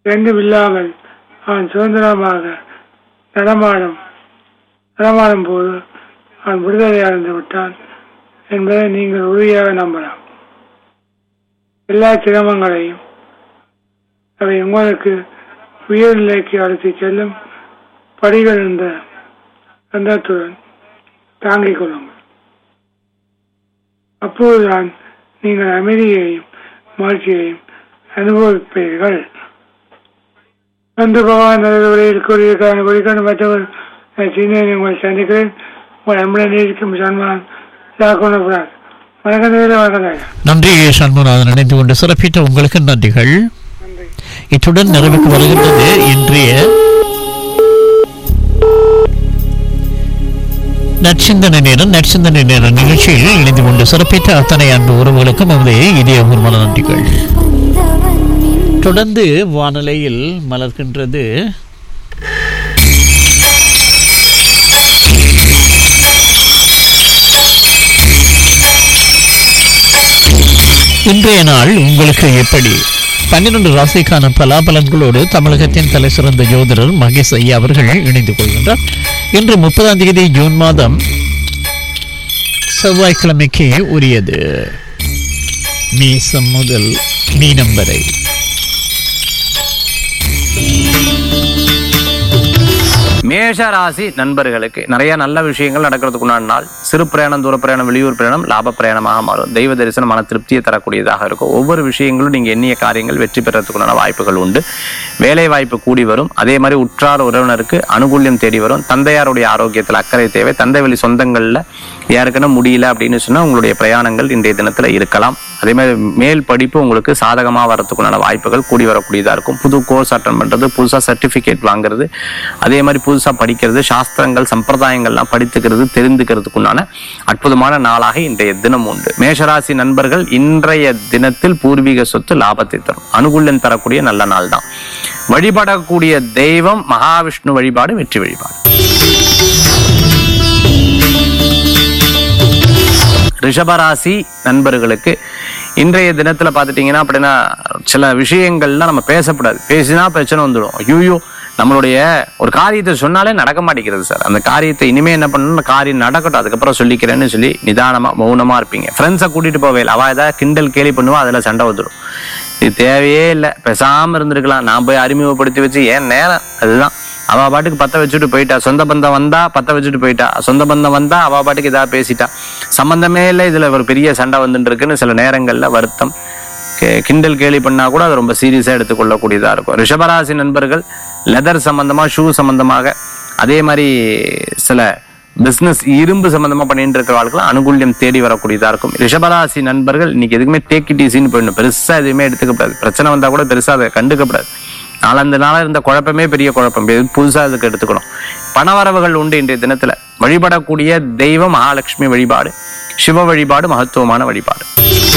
ரெண்டும் இல்லாமல் அவன் சுதந்திரமாக நடமாடும் நடமாடும் போது அவன் விடுதலை அடைந்து விட்டான் என்பதை நீங்கள் உறுதியாக நம்பலாம் எல்லா சிரமங்களையும் அவை உங்களுக்கு உயர்நிலைக்கு அழைத்து செல்லும் படிகள் என்ற எண்ணத்துடன் தாங்கிக் கொள்ளுங்கள் அப்போதுதான் நீங்கள் அமைதியையும் மகிழ்ச்சியையும் அனுபவிப்பீர்கள் அந்த பகவான் வழியில் கூறியிருக்கான வழிகாண்டு மற்றவர் சின்ன உங்களை சந்திக்கிறேன் உங்கள் அன்புடன் இருக்கும் சன்மான் லாக்குணப்புறார் வணக்கம் தேவையில்லை வணக்கம் ஐயா. நன்றி சண்முகநாதன் இணைந்து கொண்டு சிறப்பித்த உங்களுக்கு நன்றிகள் நன்றி இத்துடன் நிறைவுக்கு வருகின்றது இன்றைய நற்சிந்தனை நேரம் நற்சிந்தனை நேர நிகழ்ச்சியில் இணைந்து கொண்டு சிறப்பித்த அத்தனை அன்பு உறவுகளுக்கும் நமது இதயபூர்வமான நன்றிகள் தொடர்ந்து வானிலையில் மலர்கின்றது இன்றைய நாள் உங்களுக்கு எப்படி பன்னிரண்டு ராசிக்கான பலாபலன்களோடு தமிழகத்தின் தலை சிறந்த ஜோதிடர் மகேஷ் ஐயா அவர்கள் இணைந்து கொள்கின்றார் இன்று முப்பதாம் தேதி ஜூன் மாதம் செவ்வாய்க்கிழமைக்கு உரியது மீசம் முதல் மீனம் வரை மேஷ ராசி நண்பர்களுக்கு நிறைய நல்ல விஷயங்கள் நடக்கிறதுக்குண்டான நாள் சிறு பிரயாணம் தூர பிரயாணம் வெளியூர் பிரயாணம் லாப பிரயாணமாக மாறும் தெய்வ தரிசனம் மன திருப்தியை தரக்கூடியதாக இருக்கும் ஒவ்வொரு விஷயங்களும் நீங்க எண்ணிய காரியங்கள் வெற்றி பெறத்துக்குண்டான வாய்ப்புகள் உண்டு வேலை வாய்ப்பு கூடி வரும் அதே மாதிரி உற்றார் உறவினருக்கு அனுகூல்யம் தேடி வரும் தந்தையாருடைய ஆரோக்கியத்தில் அக்கறை தேவை தந்தை வழி சொந்தங்கள்ல யாருக்குன்னா முடியல அப்படின்னு சொன்னா உங்களுடைய பிரயாணங்கள் இன்றைய தினத்துல இருக்கலாம் அதே மாதிரி மேல் படிப்பு உங்களுக்கு சாதகமா வரதுக்குண்டான வாய்ப்புகள் கூடி வரக்கூடியதா இருக்கும் புது கோர்ஸ் அட்டன் பண்றது புதுசா சர்டிபிகேட் வாங்குறது அதே மாதிரி புதுசா படிக்கிறது சாஸ்திரங்கள் சம்பிரதாயங்கள்லாம் படித்துக்கிறது தெரிந்துக்கிறதுக்குண்டான அற்புதமான நாளாக இன்றைய தினம் உண்டு மேஷராசி நண்பர்கள் இன்றைய தினத்தில் பூர்வீக சொத்து லாபத்தை தரும் அனுகூல்யம் தரக்கூடிய நல்ல நாள் தான் வழிபடக்கூடிய தெய்வம் மகாவிஷ்ணு வழிபாடு வெற்றி வழிபாடு ரிஷபராசி நண்பர்களுக்கு இன்றைய தினத்துல பாத்துட்டீங்கன்னா அப்படின்னா சில விஷயங்கள்லாம் நம்ம பேசக்கூடாது பேசினா பிரச்சனை வந்துடும் ஐயோ நம்மளுடைய ஒரு காரியத்தை சொன்னாலே நடக்க மாட்டேங்கிறது சார் அந்த காரியத்தை இனிமே என்ன பண்ணணும் அந்த காரியம் நடக்கட்டும் அதுக்கப்புறம் சொல்லிக்கிறேன்னு சொல்லி நிதானமா மௌனமா இருப்பீங்க ஃப்ரெண்ட்ஸை கூட்டிட்டு போவே இல்லை அவ ஏதாவது கிண்டல் கேலி பண்ணுவா அதுல சண்டை வந்துடும் இது தேவையே இல்லை பேசாம இருந்திருக்கலாம் நான் போய் அறிமுகப்படுத்தி வச்சு ஏன் நேரம் அதுதான் அவ பாட்டுக்கு பத்த வச்சுட்டு போயிட்டா சொந்த பந்தம் வந்தா பத்த வச்சுட்டு போயிட்டா சொந்த பந்தம் வந்தா அவ பாட்டுக்கு ஏதாவது பேசிட்டா சம்பந்தமே இல்லை இதுல ஒரு பெரிய சண்டை வந்துட்டு இருக்குன்னு சில நேரங்கள்ல வருத்தம் கே- கிண்டல் கேலி பண்ணா கூட அது ரொம்ப சீரியஸா எடுத்துக்கொள்ளக்கூடியதா இருக்கும் ரிஷபராசி நண்பர்கள் லெதர் சம்பந்தமா ஷூ சம்பந்தமாக அதே மாதிரி சில பிசினஸ் இரும்பு சம்பந்தமா பண்ணிட்டு இருக்கிறவர்களுக்கு அனுகூல்யம் தேடி வரக்கூடியதா இருக்கும் ரிஷபராசி நண்பர்கள் இன்னைக்கு எதுக்குமே டேக் இட் ஈஸின்னு போயிடணும் பெருசா எதுவுமே எடுத்துக்கப்படாது பிரச்சனை வந்தா கூட பெருசா அதை கண்டுக்கப்படாது நாலந்து நாளா இருந்த குழப்பமே பெரிய குழப்பம் இது புதுசா அதுக்கு எடுத்துக்கணும் பணவரவுகள் உண்டு இன்றைய தினத்துல வழிபடக்கூடிய தெய்வம் மகாலட்சுமி வழிபாடு சிவ வழிபாடு மகத்துவமான வழிபாடு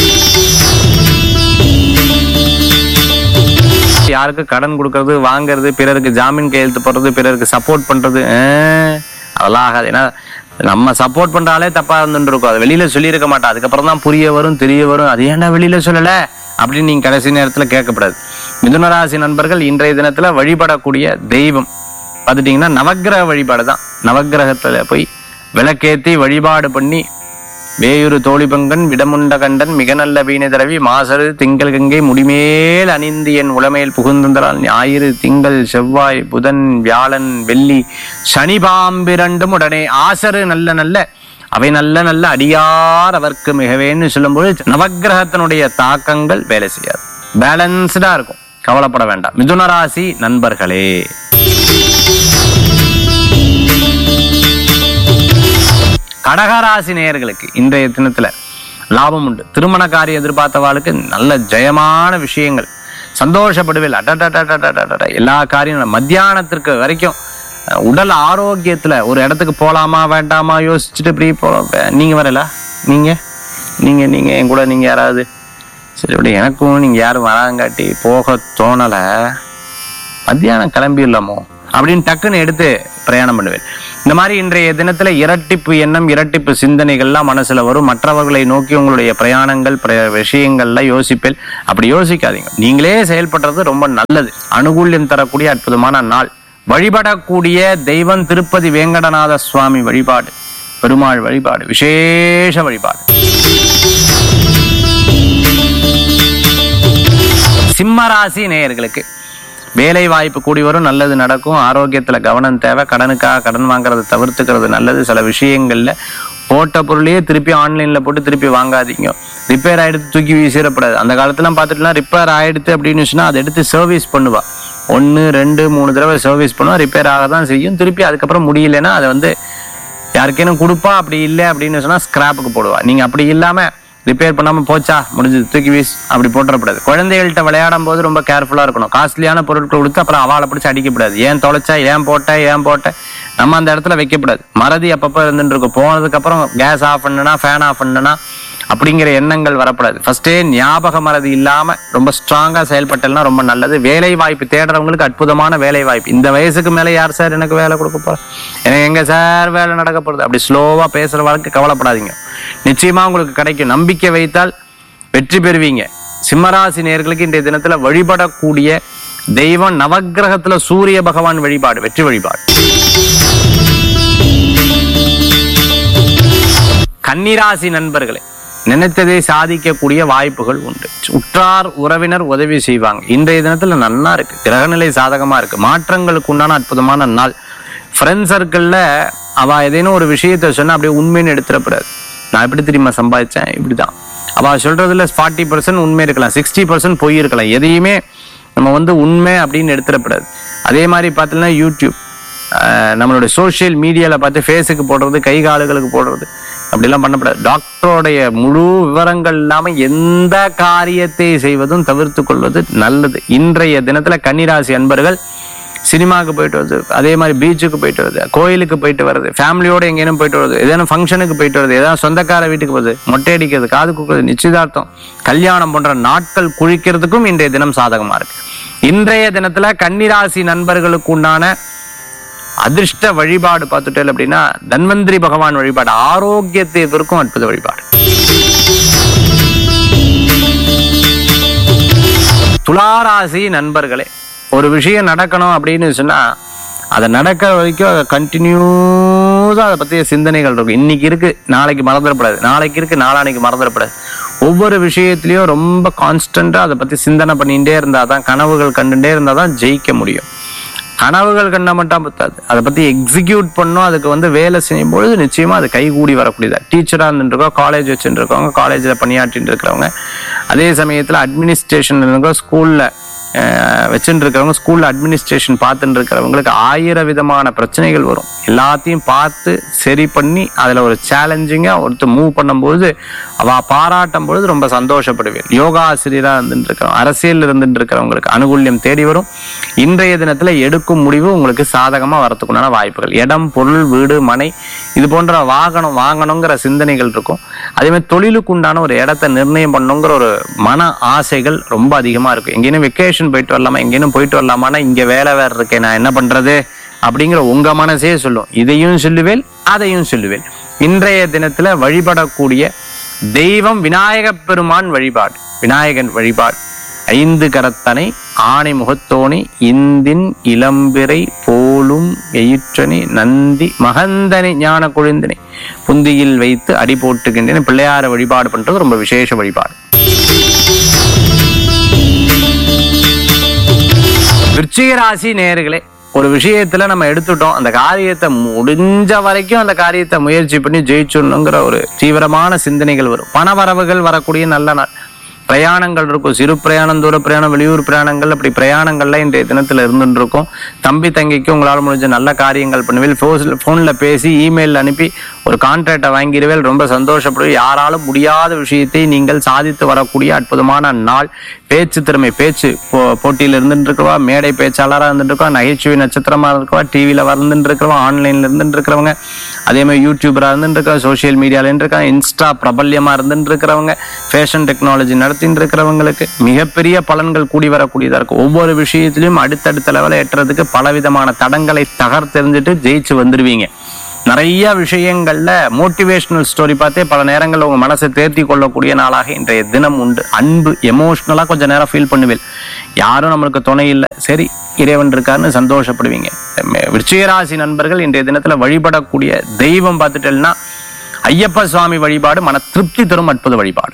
யாருக்கு கடன் கொடுக்கறது வாங்குறது பிறருக்கு ஜாமீன் கையெழுத்து போடுறது பிறருக்கு சப்போர்ட் பண்றது ஆஹ், அதெல்லாம் ஆகாது ஏன்னா நம்ம சப்போர்ட் பண்றாலே தப்பா இருந்துட்டு இருக்கும் அது வெளியில சொல்லியிருக்க மாட்டா அதுக்கப்புறம் தான் புரிய வரும் தெரிய வரும் அது ஏன்டா வெளியில சொல்லல அப்படின்னு நீங்க கடைசி நேரத்துல கேட்கக்கூடாது மிதுனராசி நண்பர்கள் இன்றைய தினத்துல வழிபடக்கூடிய தெய்வம் பார்த்துட்டீங்கன்னா நவக்கிரக வழிபாடு தான் நவக்கிரகத்துல போய் விளக்கேத்தி வழிபாடு பண்ணி வேயுரு தோழிபங்கன் விடமுண்ட கண்டன் மிக நல்ல வீணை தரவி மாசரு திங்கள் கங்கை முடிமேல் அணிந்து என் உளமேல் புகுந்தலால் ஞாயிறு திங்கள் செவ்வாய் புதன் வியாழன் வெள்ளி சனி பாம்பிரண்டும் உடனே ஆசரு நல்ல நல்ல அவை நல்ல நல்ல அடியார் அவர்க்கு மிகவேன்னு சொல்லும்போது நவக்கிரகத்தினுடைய தாக்கங்கள் வேலை செய்யாது பேலன்ஸ்டா இருக்கும் கவலைப்பட வேண்டாம் மிதுன ராசி நண்பர்களே கடகராசி நேயர்களுக்கு இன்றைய தினத்துல லாபம் உண்டு திருமண காரியம் எதிர்பார்த்தவாளுக்கு நல்ல ஜெயமான விஷயங்கள் சந்தோஷப்படுவேல் அடடடடடடடட எல்லா காரியம் மத்தியானத்திற்கு வரைக்கும் அஹ், உடல் ஆரோக்கியத்துல ஒரு இடத்துக்கு போலாமா வேண்டாமா யோசிச்சுட்டு இப்படி போலாம் நீங்க வரல நீங்க நீங்க நீங்க என் கூட நீங்க யாராவது சரி விடு எனக்கும் நீங்க யாரும் வராங்காட்டி போக தோணல மத்தியானம் கிளம்பிடலாமோ அப்படின்னு டக்குன்னு எடுத்து பிரயாணம் பண்ணுவேன் இந்த மாதிரி இன்றைய தினத்துல இரட்டிப்பு எண்ணம் இரட்டிப்பு சிந்தனைகள்லாம் மனசுல வரும் மற்றவர்களை நோக்கி உங்களுடைய பிரயாணங்கள் பிர- விஷயங்கள்ல யோசிப்பேன் அப்படி யோசிக்காதீங்க நீங்களே செயல்படுறது ரொம்ப நல்லது அனுகூல்யம் தரக்கூடிய அற்புதமான நாள் வழிபடக்கூடிய தெய்வம் திருப்பதி வேங்கடநாத சுவாமி வழிபாடு பெருமாள் வழிபாடு விசேஷ வழிபாடு சிம்மராசி நேயர்களுக்கு வேலை வாய்ப்பு கூடி வரும் நல்லது நடக்கும் ஆரோக்கியத்துல கவனம் தேவை கடனுக்காக கடன் வாங்குறதை தவிர்த்துக்கிறது நல்லது சில விஷயங்கள்ல போட்ட பொருளையே திருப்பி ஆன்லைன்ல போட்டு திருப்பி வாங்காதீங்க ரிப்பேர் ஆயிடுத்து தூக்கி வீசிடக்கூடாது அந்த காலத்துலாம் பார்த்துட்டுலாம் ரிப்பேர் ஆயிடுத்து அப்படின்னு சொன்னா அதை எடுத்து சர்வீஸ் பண்ணுவா ஒன்று ரெண்டு மூணு தடவை சர்வீஸ் பண்ணுவா ரிப்பேர் ஆக தான் செய்யும் திருப்பி அதுக்கப்புறம் முடியலன்னா அதை வந்து யாருக்கேனும் கொடுப்பா அப்படி இல்லை அப்படின்னு சொன்னா ஸ்கிராப்புக்கு போடுவா நீங்க அப்படி இல்லாம ரிப்பேர் பண்ணாம போச்சா முடிஞ்சது தூக்கி வீஸ் அப்படி போட்டுறக்கூடாது குழந்தைகள்கிட்ட விளையாடும் போது ரொம்ப கேர்ஃபுல்லா இருக்கணும் காஸ்ட்லியான பொருட்கள் கொடுத்து அப்புறம் அவளை பிடிச்சி அடிக்கப்படாது ஏன் தொலைச்சா ஏன் போட்ட ஏன் போட்ட நம்ம அந்த இடத்துல வைக்கப்படாது மறதி அப்பப்போ இருந்துட்டு இருக்கும் போனதுக்கு அப்புறம் கேஸ் ஆஃப் பண்ணனா ஃபேன் ஆஃப் பண்ணனா அப்படிங்கிற எண்ணங்கள் வரப்படாது ஃபர்ஸ்டே ஞாபக மறதி இல்லாம ரொம்ப ஸ்ட்ராங்கா செயல்பட்டல்னா ரொம்ப நல்லது வேலை வாய்ப்பு தேடுறவங்களுக்கு அற்புதமான வேலை வாய்ப்பு இந்த வயசுக்கு மேல யார் சார் எனக்கு வேலை கொடுக்க போற எனக்கு எங்க சார் வேலை நடக்க போறது அப்படி ஸ்லோவா பேசுற வாழ்க்கை கவலைப்படாதீங்க நிச்சயமா உங்களுக்கு கிடைக்கும் நம்பிக்கை வைத்தால் வெற்றி பெறுவீங்க சிம்மராசி நேயர்களுக்கு இன்றைய தினத்துல வழிபடக்கூடிய தெய்வம் நவக்கிரகத்துல சூரிய பகவான் வழிபாடு வெற்றி வழிபாடு கன்னிராசி நண்பர்களே நினைத்ததை சாதிக்கக்கூடிய வாய்ப்புகள் உண்டு உற்றார் உறவினர் உதவி செய்வாங்க இன்றைய தினத்துல நன்னா இருக்கு கிரகநிலை சாதகமா இருக்கு மாற்றங்களுக்கு உண்டான அற்புதமான நாள் ஃப்ரெண்ட் சர்க்கிள்ல அவ ஏதேனும் ஒரு விஷயத்த சொன்னா அப்படியே உண்மைன்னு எடுத்துடக்கூடாது நான் எப்படி தெரியுமா சம்பாதிச்சேன் இப்படிதான் அவ சொல்றதுல ஃபார்ட்டி பர்சன்ட் உண்மை இருக்கலாம் சிக்ஸ்டி பர்சன்ட் பொய் இருக்கலாம் எதையுமே நம்ம வந்து உண்மை அப்படின்னு எடுத்துடக்கூடாது அதே மாதிரி பார்த்தீங்கன்னா யூடியூப் ஆஹ் நம்மளுடைய சோஷியல் மீடியால பார்த்து ஃபேஸுக்கு போடுறது கை காலுகளுக்கு போடுறது அப்படிலாம் பண்ணக்கூடாது டாக்டரோடைய முழு விவரங்கள் இல்லாம எந்த காரியத்தை செய்வதும் தவிர்த்து கொள்வது நல்லது இன்றைய தினத்துல கன்னிராசி அன்பர்கள் சினிமாவுக்கு போயிட்டு வருது அதே மாதிரி பீச்சுக்கு போயிட்டு வருது கோயிலுக்கு போயிட்டு வருது ஃபேமிலியோட எங்கேயும் போயிட்டு வருது ஏதேனும் ஃபங்க்ஷனுக்கு போயிட்டு வருது ஏதாவது சொந்தக்கார வீட்டுக்கு போகுது மொட்டை அடிக்கிறது காது குக்குறது நிச்சயதார்த்தம் கல்யாணம் போன்ற நாட்கள் குழிக்கிறதுக்கும் இன்றைய தினம் சாதகமா இருக்கு இன்றைய தினத்துல கன்னிராசி நண்பர்களுக்கு உண்டான அதிர்ஷ்ட வழிபாடு பார்த்துட்டேன் அப்படின்னா தன்வந்திரி பகவான் வழிபாடு ஆரோக்கியத்திற்கும் அற்புத வழிபாடு துளாராசி நண்பர்களே ஒரு விஷயம் நடக்கணும் அப்படின்னு சொன்னா அதை நடக்கிற வரைக்கும் அதை கண்டினியூஸா அதை பத்திய சிந்தனைகள் இருக்கும் இன்னைக்கு இருக்கு நாளைக்கு மறந்துடப்படாது நாளைக்கு இருக்கு நாளானைக்கு மறந்துடப்படாது ஒவ்வொரு விஷயத்திலயும் ரொம்ப கான்ஸ்டன்டா அதை பத்தி சிந்தனை பண்ணிட்டே இருந்தாதான் கனவுகள் கண்டுட்டே இருந்தாதான் ஜெயிக்க முடியும் கனவுகள் கண்ண மட்டும் பத்தாது அதை பத்தி எக்ஸிக்யூட் பண்ணும் அதுக்கு வந்து வேலை செய்யும் பொழுது நிச்சயமா அது கைகூடி வரக்கூடியதா டீச்சரா இருந்துருக்கோம் காலேஜ் வச்சுட்டு இருக்கவங்க காலேஜ்ல பணியாற்றிட்டு இருக்கிறவங்க அதே சமயத்துல அட்மினிஸ்ட்ரேஷன் இருக்கோம் ஸ்கூல்ல வச்சுட்டு இருக்கிறவங்க ஸ்கூல்ல அட்மினிஸ்ட்ரேஷன் பார்த்துட்டு இருக்கிறவங்களுக்கு ஆயிரம் விதமான பிரச்சனைகள் வரும் எல்லாத்தையும் பார்த்து சரி பண்ணி அதுல ஒரு சேலஞ்சிங்கா ஒருத்தர் மூவ் பண்ணும்போது அவ பாராட்டும் பொழுது ரொம்ப சந்தோஷப்படுவேன் யோகா ஆசிரியரா இருந்துட்டு இருக்கிறவங்க அரசியல் இருந்துட்டு இருக்கிறவங்களுக்கு அனுகூல்யம் தேடி வரும் இன்றைய தினத்துல எடுக்கும் முடிவு உங்களுக்கு சாதகமா வரத்துக்குண்டான வாய்ப்புகள் இடம் பொருள் வீடு மனை இது போன்ற வாகனம் வாங்கணுங்கிற சிந்தனைகள் இருக்கும் அதே மாதிரி தொழிலுக்கு உண்டான ஒரு இடத்த நிர்ணயம் பண்ணணுங்கிற ஒரு மன ஆசைகள் ரொம்ப அதிகமா இருக்கும் எங்கேயும் வெக்கேஷன் போயிட்டு வரலாமா எங்கேயும் போயிட்டு வரலாமான்னா இங்க வேலை வேற இருக்கேன் நான் என்ன பண்றது அப்படிங்கிற உங்க மனசே சொல்லும் இதையும் சொல்லுவேன் அதையும் சொல்லுவேன் இன்றைய தினத்துல வழிபடக்கூடிய தெய்வம் விநாயகப் பெருமான் வழிபாடு விநாயகன் வழிபாடு ஐந்து கரத்தனை ஆணை முகத்தோணி இந்தின் இளம்பிறை போலும் எயிற்றனி நந்தி மகந்தனை ஞான கொழுந்தினை புந்தியில் வைத்து அடி போட்டுகின்றன பிள்ளையார வழிபாடு பண்றது ரொம்ப விசேஷ வழிபாடு விருச்சிக ராசி நேயர்களே ஒரு விஷயத்துல நம்ம எடுத்துட்டோம் அந்த காரியத்தை முடிஞ்ச வரைக்கும் அந்த காரியத்தை முயற்சி பண்ணி ஜெயிச்சிடணுங்கிற ஒரு தீவிரமான சிந்தனைகள் வரும் பண வரவுகள் வரக்கூடிய நல்ல நாள் பிரயாணங்கள் இருக்கும் சிறு பிரயாணம் தூர பிரயாணம் வெளியூர் பிரயாணங்கள் அப்படி பிரயாணங்கள்ல இன்றைய தினத்துல இருந்துட்டு இருக்கும் தம்பி தங்கைக்கு உங்களால் முடிஞ்ச நல்ல காரியங்கள் பண்ணுவேன் ஃபோன்ல பேசி இமெயில் அனுப்பி ஒரு கான்ட்ராக்டை வாங்கிடுவேல் ரொம்ப சந்தோஷப்படுவேன் யாராலும் முடியாத விஷயத்தை நீங்கள் சாதித்து வரக்கூடிய அற்புதமான நாள் பேச்சு திறமை பேச்சு போ போட்டியில் இருந்துட்டு இருக்கவா மேடை பேச்சாளராக இருந்துட்டு இருக்கவா நகைச்சுவை நட்சத்திரமா இருக்கவா டிவியில வந்துட்டு இருக்கிறவா ஆன்லைன்ல இருந்துட்டு இருக்கிறவங்க அதே மாதிரி யூடியூபரா இருந்துட்டு இருக்க சோஷியல் மீடியால இருக்காங்க இன்ஸ்டா பிரபல்யமா இருந்துட்டு இருக்கிறவங்க ஃபேஷன் டெக்னாலஜி நடத்திட்டு இருக்கிறவங்களுக்கு மிகப்பெரிய பலன்கள் கூடி வரக்கூடியதா இருக்கும் ஒவ்வொரு விஷயத்திலையும் அடுத்தடுத்த லெவலை எட்டுறதுக்கு பலவிதமான தடங்களை தகர்த்தெறிஞ்சிட்டு ஜெயிச்சு வந்துடுவீங்க நிறைய விஷயங்கள்ல மோட்டிவேஷனல் ஸ்டோரி பார்த்தே பல நேரங்கள்ல உங்க மனசை தேர்த்தி கொள்ளக்கூடிய நாளாக இன்றைய தினம் உண்டு அன்பு எமோஷனலா கொஞ்ச நேரம் ஃபீல் பண்ணுவேன் யாரும் நம்மளுக்கு துணை இல்லை சரி இறைவன் இருக்காருன்னு சந்தோஷப்படுவீங்க விருச்சிகராசி நண்பர்கள் இன்றைய தினத்துல வழிபடக்கூடிய தெய்வம் பார்த்துட்டேன்னா ஐயப்ப சுவாமி வழிபாடு மன திருப்தி தரும் அற்புத வழிபாடு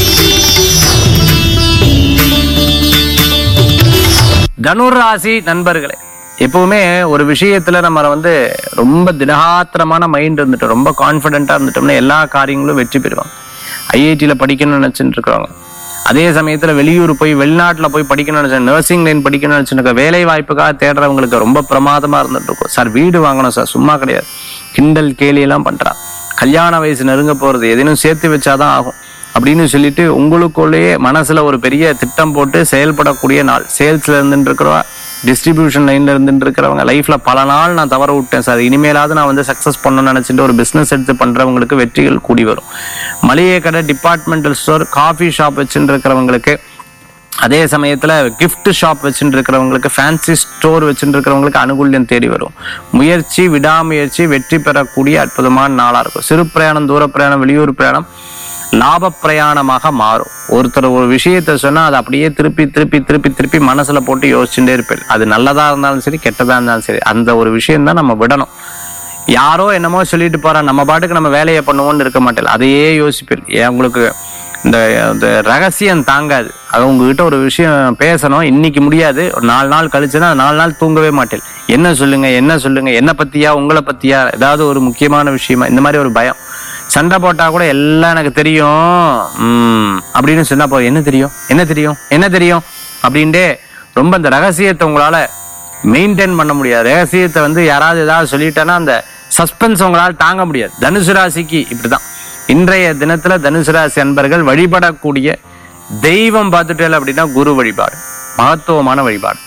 தனுராசி நண்பர்களே எப்பவுமே ஒரு விஷயத்துல நம்ம வந்து ரொம்ப திடகாத்திரமான மைண்ட் இருந்துட்டு ரொம்ப கான்பிடென்ட்டா இருந்துட்டோம்னா எல்லா காரியங்களும் வெற்றி பெறுவாங்க ஐஐடியில படிக்கணும்னு நினைச்சுட்டு இருக்கிறவங்க அதே சமயத்துல வெளியூர் போய் வெளிநாட்டுல போய் படிக்கணும்னு நினைச்ச நர்சிங் லைன் படிக்கணும்னு நினைச்சிருக்க வேலை வாய்ப்புக்காக தேடுறவங்களுக்கு ரொம்ப பிரமாதமா இருந்துட்டு இருக்கும் சார் வீடு வாங்கணும் சார் சும்மா கிடையாது கிண்டல் கேலி எல்லாம் பண்றா கல்யாண வயசு நெருங்க போறது எதனும் சேர்த்து வச்சாதான் ஆகும் அப்படின்னு சொல்லிட்டு உங்களுக்குள்ளேயே மனசுல ஒரு பெரிய திட்டம் போட்டு செயல்படக்கூடிய நாள் சேல்ஸ்ல இருந்துட்டு இருக்கிறவா டிஸ்ட்ரிபியூஷன் லைன்ல இருந்துட்டு இருக்கிறவங்க லைஃப்ல பல நாள் நான் தவற விட்டேன் சார் இனிமேலாவது நான் வந்து சக்சஸ் பண்ணணும்னு நினைச்சிட்டு ஒரு பிசினஸ் எடுத்து பண்றவங்களுக்கு வெற்றிகள் கூடி வரும் மளிகை கடை டிபார்ட்மெண்டல் ஸ்டோர் காஃபி ஷாப் வச்சுட்டு இருக்கிறவங்களுக்கு அதே சமயத்துல கிஃப்ட் ஷாப் வச்சுட்டு இருக்கிறவங்களுக்கு ஃபேன்சி ஸ்டோர் வச்சுட்டு இருக்கிறவங்களுக்கு அனுகூல்யம் தேடி வரும் முயற்சி விடாமுயற்சி வெற்றி பெறக்கூடிய அற்புதமான நாளா இருக்கும் சிறு பிரயாணம் தூர பிரயாணம் வெளியூர் பிரயாணம் லாப பிரயாணமாக மாறும் ஒருத்தர் ஒரு விஷயத்த சொன்னா அதை அப்படியே திருப்பி திருப்பி திருப்பி திருப்பி மனசுல போட்டு யோசிச்சுட்டே இருப்பேன் அது நல்லதா இருந்தாலும் சரி கெட்டதா இருந்தாலும் சரி அந்த ஒரு விஷயம் தான் நம்ம விடணும் யாரோ என்னமோ சொல்லிட்டு போறான் நம்ம பாட்டுக்கு நம்ம வேலையை பண்ணுவோம்னு இருக்க மாட்டேன் அதையே யோசிப்பேன் ஏன் உங்களுக்கு இந்த இந்த ரகசியம் தாங்காது அது உங்ககிட்ட ஒரு விஷயம் பேசணும் இன்னைக்கு முடியாது ஒரு நாலு நாள் கழிச்சுன்னா நாலு நாள் தூங்கவே மாட்டேன் என்ன சொல்லுங்க என்ன சொல்லுங்க என்ன பத்தியா உங்களை பத்தியா ஏதாவது ஒரு முக்கியமான விஷயமா இந்த மாதிரி ஒரு பயம் சண்டை போட்டா கூட எல்லாம் எனக்கு தெரியும் உம் அப்படின்னு சொன்னா போ என்ன தெரியும் என்ன தெரியும் என்ன தெரியும் அப்படின்ட்டு ரொம்ப இந்த ரகசியத்தை உங்களால மெயின்டைன் பண்ண முடியாது ரகசியத்தை வந்து யாராவது ஏதாவது சொல்லிட்டேன்னா அந்த சஸ்பென்ஸ் உங்களால தாங்க முடியாது தனுசு ராசிக்கு இப்படிதான் இன்றைய தினத்துல தனுசு ராசி அன்பர்கள் வழிபடக்கூடிய தெய்வம் பார்த்துட்டே அப்படின்னா குரு வழிபாடு மகத்துவமான வழிபாடு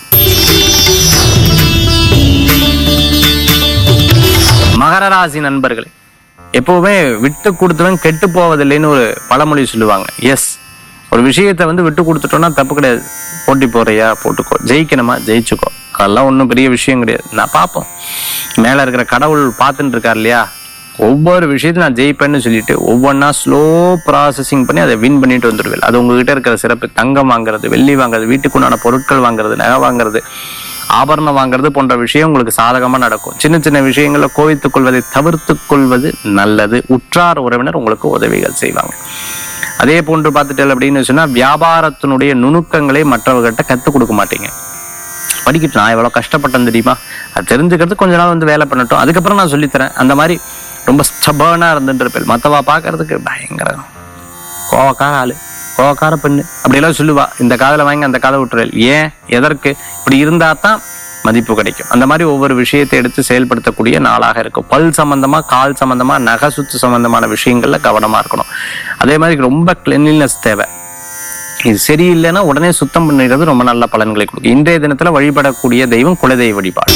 மகர ராசி நண்பர்களே எப்பவுமே விட்டு கொடுத்தவன் கெட்டு போவதில்லைன்னு ஒரு பழமொழி சொல்லுவாங்க எஸ் ஒரு விஷயத்தை வந்து விட்டு கொடுத்துட்டோம்னா தப்பு கிடையாது போட்டி போறியா போட்டுக்கோ ஜெயிக்கணுமா ஜெயிச்சுக்கோ அதெல்லாம் ஒன்றும் பெரிய விஷயம் கிடையாது நான் பார்ப்போம் மேலே இருக்கிற கடவுள் பார்த்துட்டு இருக்கார் இல்லையா ஒவ்வொரு விஷயத்தையும் நான் ஜெயிப்பேன்னு சொல்லிட்டு ஒவ்வொன்றா ஸ்லோ ப்ராசஸிங் பண்ணி அதை வின் பண்ணிட்டு வந்துடுவேன் அது உங்ககிட்ட இருக்கிற சிறப்பு தங்கம் வாங்குறது வெள்ளி வாங்குறது வீட்டுக்குண்டான பொருட்கள் வாங்குறது நகை வாங்குறது ஆபரணம் வாங்குறது போன்ற விஷயம் உங்களுக்கு சாதகமா நடக்கும் சின்ன சின்ன விஷயங்களை கோவித்துக் கொள்வதை தவிர்த்து கொள்வது நல்லது உற்றார் உறவினர் உங்களுக்கு உதவிகள் செய்வாங்க அதே போன்று பார்த்துட்டேன் அப்படின்னு சொன்னா வியாபாரத்தினுடைய நுணுக்கங்களை மற்றவர்கிட்ட கற்றுக் கொடுக்க மாட்டீங்க படிக்கட்டும் நான் எவ்வளோ கஷ்டப்பட்டேன் தெரியுமா அது தெரிஞ்சுக்கிறது கொஞ்ச நாள் வந்து வேலை பண்ணட்டும் அதுக்கப்புறம் நான் சொல்லித்தரேன் அந்த மாதிரி ரொம்ப ஸ்டபர்னாக இருந்துட்டு இருப்பேன் மற்றவா பார்க்கறதுக்கு பயங்கர கோவக்கார ஆளு கோவக்கார பெண்ணு அப்படியெல்லாம் சொல்லுவா இந்த காதலை வாங்கி அந்த காதை விட்டுறல் ஏன் எதற்கு இப்படி இருந்தா தான் மதிப்பு கிடைக்கும் அந்த மாதிரி ஒவ்வொரு விஷயத்தை எடுத்து செயல்படுத்தக்கூடிய நாளாக இருக்கும் பல் சம்பந்தமா கால் சம்பந்தமா நகை சுத்து சம்பந்தமான விஷயங்கள்ல கவனமா இருக்கணும் அதே மாதிரி ரொம்ப கிளென்லினஸ் தேவை இது சரியில்லைன்னா உடனே சுத்தம் பண்ணிடுறது ரொம்ப நல்ல பலன்களை கொடுக்கும் இன்றைய தினத்துல வழிபடக்கூடிய தெய்வம் குலதெய்வ வழிபாடு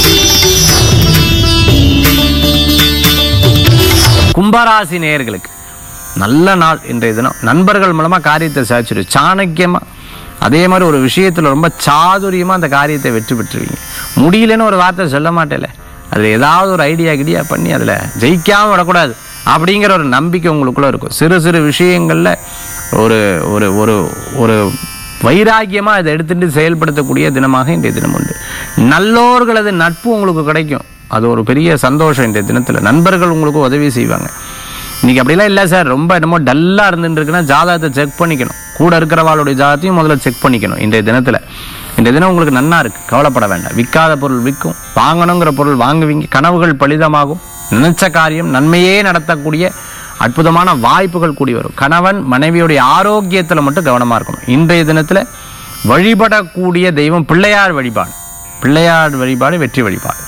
கும்பராசி நேயர்களுக்கு நல்ல நாள் இன்றைய தினம் நண்பர்கள் மூலமா காரியத்தை சாதிச்சிரு சாணக்கியமா அதே மாதிரி ஒரு விஷயத்துல ரொம்ப சாதுரியமா அந்த காரியத்தை வெற்றி பெற்றுவீங்க முடியலன்னு ஒரு வார்த்தை சொல்ல மாட்டேல அதுல ஏதாவது ஒரு ஐடியா கிடியா பண்ணி அதுல ஜெயிக்காம விடக்கூடாது அப்படிங்கிற ஒரு நம்பிக்கை உங்களுக்குள்ள இருக்கும் சிறு சிறு விஷயங்கள்ல ஒரு ஒரு ஒரு ஒரு வைராக்கியமா இதை எடுத்துட்டு செயல்படுத்தக்கூடிய தினமாக இன்றைய தினம் உண்டு நல்லோர்களது நட்பு உங்களுக்கு கிடைக்கும் அது ஒரு பெரிய சந்தோஷம் இன்றைய தினத்துல நண்பர்கள் உங்களுக்கு உதவி செய்வாங்க இன்னைக்கு அப்படிலாம் இல்லை சார் ரொம்ப என்னமோ டல்லாக இருந்துட்டு இருக்குன்னா ஜாதகத்தை செக் பண்ணிக்கணும் கூட இருக்கிறவாளுடைய ஜாதகத்தையும் முதல்ல செக் பண்ணிக்கணும் இன்றைய தினத்தில் இன்றைய தினம் உங்களுக்கு நன்னா இருக்கு கவலைப்பட வேண்டாம் விற்காத பொருள் விற்கும் வாங்கணுங்கிற பொருள் வாங்குவீங்க கனவுகள் பலிதமாகும் நினைச்ச காரியம் நன்மையே நடத்தக்கூடிய அற்புதமான வாய்ப்புகள் கூடி வரும் கணவன் மனைவியுடைய ஆரோக்கியத்தில் மட்டும் கவனமாக இருக்கணும் இன்றைய தினத்தில் வழிபடக்கூடிய தெய்வம் பிள்ளையார் வழிபாடு பிள்ளையார் வழிபாடு வெற்றி வழிபாடு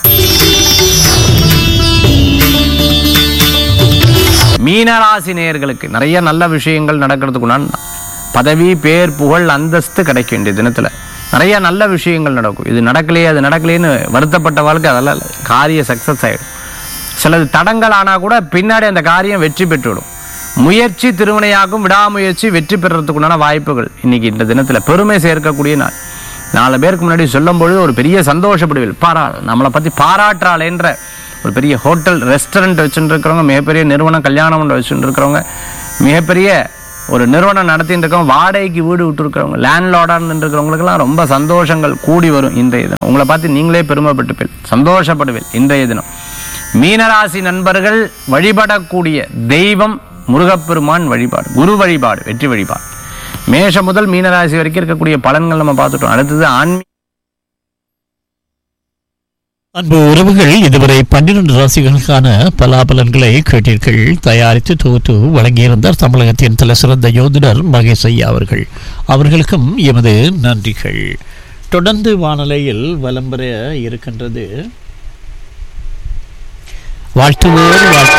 மீனராசி நேயர்களுக்கு நிறைய நல்ல விஷயங்கள் நடக்கிறதுக்குண்டான பதவி பேர் புகழ் அந்தஸ்து கிடைக்கும் இந்த தினத்துல நிறைய நல்ல விஷயங்கள் நடக்கும் இது நடக்கலையே அது நடக்கலையேன்னு வருத்தப்பட்ட வாழ்க்கை அதெல்லாம் இல்லை காரிய சக்சஸ் ஆயிடும் சிலது தடங்கள் ஆனா கூட பின்னாடி அந்த காரியம் வெற்றி பெற்றுவிடும் முயற்சி திருவினையாகும் விடாமுயற்சி வெற்றி பெறறதுக்குண்டான வாய்ப்புகள் இன்னைக்கு இந்த தினத்துல பெருமை சேர்க்கக்கூடிய நாள் நாலு பேருக்கு முன்னாடி சொல்லும் பொழுது ஒரு பெரிய சந்தோஷப்படுவீள் பாரா நம்மளை பத்தி பாராட்டுறாளேன்ற ஒரு பெரிய ஹோட்டல் ரெஸ்டாரண்ட் வச்சுட்டு இருக்கிறவங்க மிகப்பெரிய நிறுவனம் கல்யாண மண்டபம் வச்சுட்டு இருக்கிறவங்க மிகப்பெரிய ஒரு நிறுவனம் நடத்திட்டு இருக்கவங்க வாடகைக்கு வீடு விட்டுருக்கிறவங்க லேண்ட்லார்டாக இருந்துருக்கிறவங்களுக்கெல்லாம் ரொம்ப சந்தோஷங்கள் கூடி வரும் இன்றைய தினம் உங்களை பார்த்து நீங்களே பெருமைப்பட்டுப்பீள் சந்தோஷப்படுவீள் இன்றைய தினம் மீனராசி நண்பர்கள் வழிபடக்கூடிய தெய்வம் முருகப்பெருமான் வழிபாடு குரு வழிபாடு வெற்றி வழிபாடு மேஷம் முதல் மீனராசி வரைக்கும் இருக்கக்கூடிய பலன்கள் நம்ம பார்த்துட்டோம் அடுத்தது ஆன்மீக அன்பு உறவுகள் இதுவரை பன்னிரண்டு ராசிகளுக்கான பலாபலன்களை கேட்டீர்கள் தயாரித்து தொகுத்து வழங்கியிருந்தார் தமிழகத்தின் தலை சிறந்த யோதிடர் மகேஷ் ஐயா அவர்கள் அவர்களுக்கும் எமது நன்றிகள் தொடர்ந்து வானலையில் வலம் பெற இருக்கின்றது வாழ்த்துவோர் வாழ்த்து